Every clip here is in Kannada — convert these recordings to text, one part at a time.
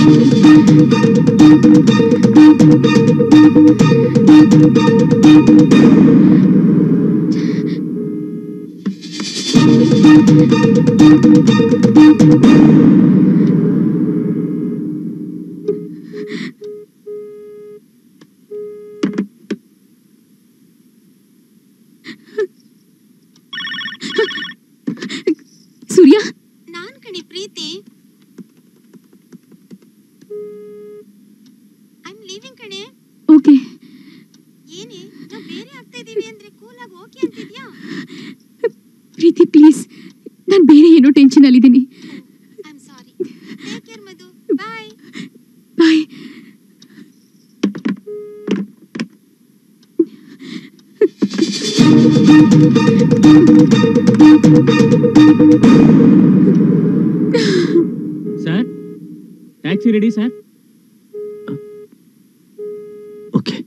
ಸೂರ್ಯ ನಾನ್ ಕಣಿ ಪ್ರೀತಿ ಐಮ್ ಲೀವಿಂಗ್ ಕಣೆ ಓಕೆ ಏನೇ ನಾವ್ ಬೇರೆ ಆಗ್ತಾ ಇದೀವಿ ಅಂದ್ರೆ ಕೂಲ್ ಆಗಿ ಓಕೆ ಅಂತಿದ್ಯಾ ಪ್ರೀತಿ ಪ್ಲೀಸ್ ನಾನು ಬೇರೆ ಏನೋ ಟೆನ್ಷನ್ ಅಲ್ಲಿದ್ದೀನಿ I'm sorry take care Madhu bye bye sir taxi ready sir okay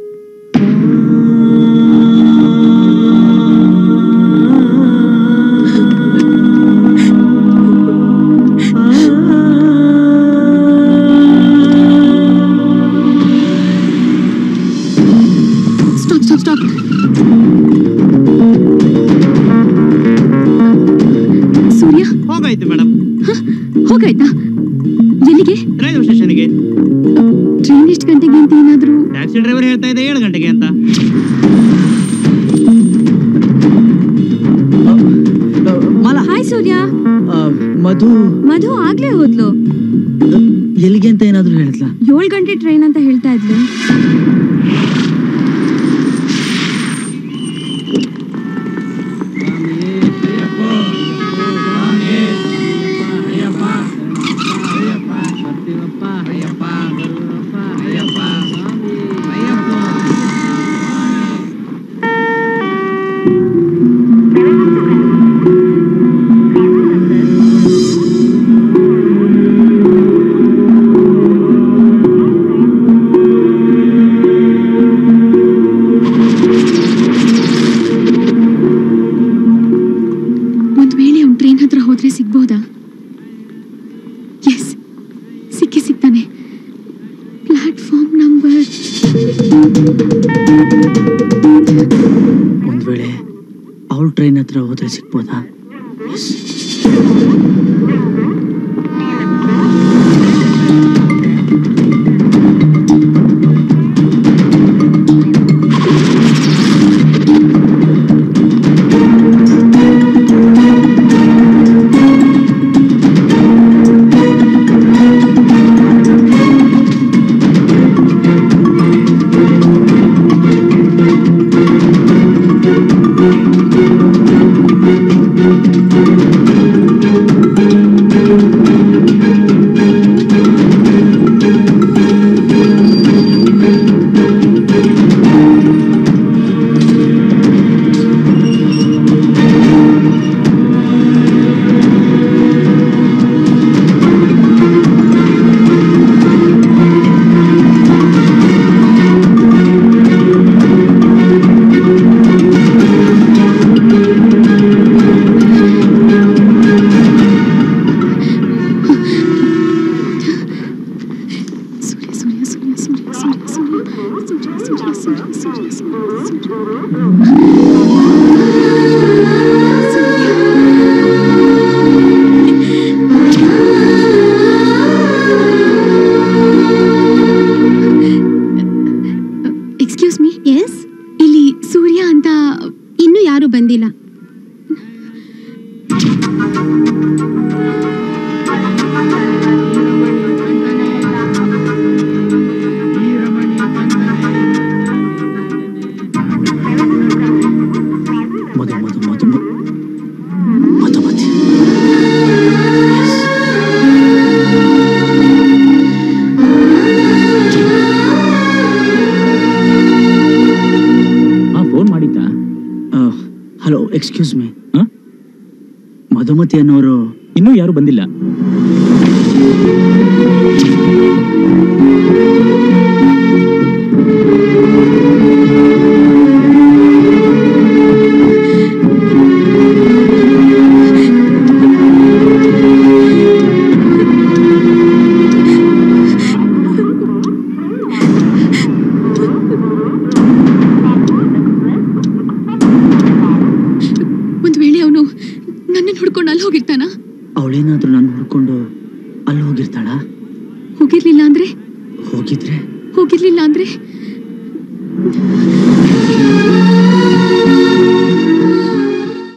stop stop stop Surya ಹೋಗಾಯ್ತು ಮೇಡಮ್ ಹೋಗಾಯ್ತಾ ಎಲ್ಲಿಗೆ ರೈಲ್ವೆ ಸ್ಟೇಷನ್ಗೆ ಟ್ರೈನ್ ಎಷ್ಟು ಗಂಟೆಗೆ ಅಂತ ಏನಾದರೂ ಟ್ಯಾಕ್ಸಿ ಡ್ರೈವರ್ ಹೇಳ್ತಾ ಇದೆ ಏಳು ಗಂಟೆಗೆ ಅಂತ ಮಾಲಾ ಹಾಯ್ ಸೂರ್ಯ ಆ, ಮಧು ಮಧು ಆಗ್ಲೇ ಹೋದ್ಲು ಎಲ್ಲಿಗೆ ಅಂತ ಏನಾದ್ರು ಹೇಳಿದ್ಲಾ ಏಳು ಗಂಟೆ ಟ್ರೈನ್ ಅಂತ ಹೇಳ್ತಾ ಇದ್ಲು ಒಂದು ವೇಳೆ ಅವ್ನು ಟ್ರೈನ್ ಹತ್ರ ಹೋದ್ರೆ ಸಿಗ್ಬೋದಾ ಎಸ್ ಸಿಕ್ಕಿ ಸಿಗ್ತಾನೆ ಪ್ಲಾಟ್ಫಾರ್ಮ್ ನಂಬರ್ ಒಂದ್ ವೇಳೆ ಅವ್ರ ಟ್ರೈನ್ ಹತ್ರ ಹೋದ್ರೆ ಸಿಗ್ಬೋದಾ yes Surya Surya Surya Surya Surya Surya Surya Surya Surya Surya Surya excuse me yes ಇಲ್ಲಿ ಸೂರ್ಯ ಅಂತ ಇನ್ನೂ ಯಾರು ಬಂದಿಲ್ಲ ಮಧು ಮಧು ಮಧು ಮಧು ಮಧುಮತಿ ಹಾ ಫೋನ್ ಮಾಡಿದ್ದಾ ಹಲೋ ಎಕ್ಸ್ಕ್ಯೂಸ್ ಮೀ ಹಾ? ಮಧುಮತಿ ಅನ್ನೋರು ಇನ್ನೂ ಯಾರು ಬಂದಿಲ್ಲ ಹೋಗಿರ್ತಾನ ಅವಳೇನಾದ್ರೂ ನಾನು ಹುಡ್ಕೊಂಡು ಅಲ್ಲಿ ಹೋಗಿರ್ತಾಳ ಹೋಗಿರ್ಲಿಲ್ಲ ಅಂದ್ರೆ ಹೋಗಿದ್ರೆ ಹೋಗಿರ್ಲಿಲ್ಲ ಅಂದ್ರೆ